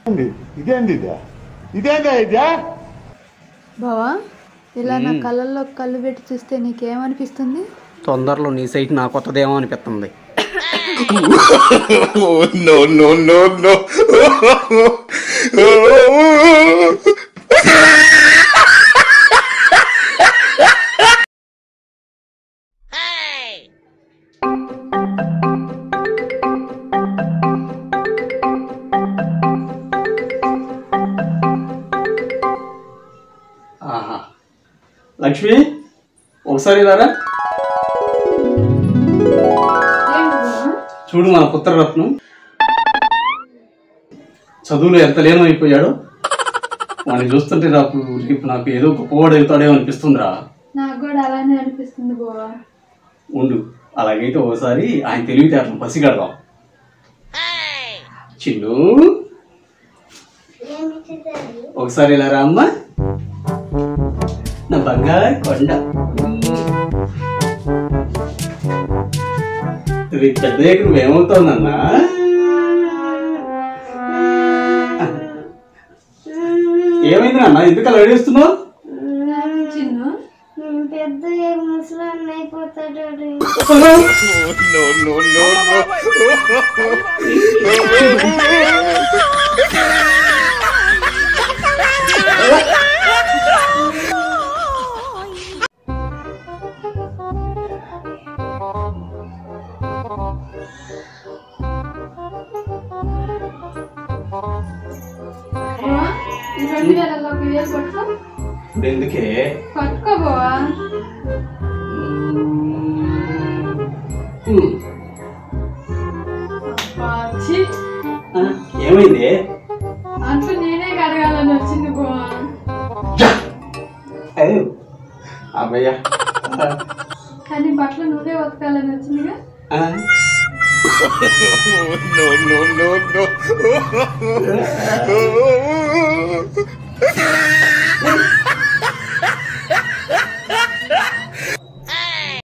ఇదేంది ఇదే ఇదేందా ఇదే బావా ఇలా నా కళ్ళల్లో కళ్ళు పెట్టి చూస్తే నీకేమనిపిస్తుంది తొందరలో నీ సైట్ నా కొత్తదేమో అనిపిస్తుంది నో నో నో నో ఆహా లక్ష్మి ఒకసారి రారా చూడు మన పుత్రరత్నం చదువులో ఎంత లేనైపోయాడో వాడిని చూస్తుంటే నాకు రేపు నాకు ఏదో గొప్పవాడు అవుతాడేమో అనిపిస్తుందిరా నాకు కూడా అలానే అనిపిస్తుంది బావా ఉండు అలాగైతే ఒకసారి ఆయన తెలివితేటలు పసిగడదాం చిన్ను ఒకసారి ఇలా రా అమ్మా నా బంగారు కొండ రేపు పెద్ద నువ్వు ఏమవుతావునన్నా ఏమైంది నాన్న ఎందుకు అలా ఏడుస్తున్నావు చిన్ను పెద్ద ముసలాన్ని అయిపోతాడు నో నో నో బావా, ఈ రెండు వేలలో ఒక వేలు పట్టుకో ఇప్పుడు ఎందుకే పట్టుకో బావా ఉమ్. పాచి ఆ, ఏమైంది అంటూ నేనే కడగాలని వచ్చింది బావా అయ్యో అమ్మయ్య కానీ బట్టలు నువ్వే ఉతకాలని వచ్చిందిగా ఆ, నో నో నో నో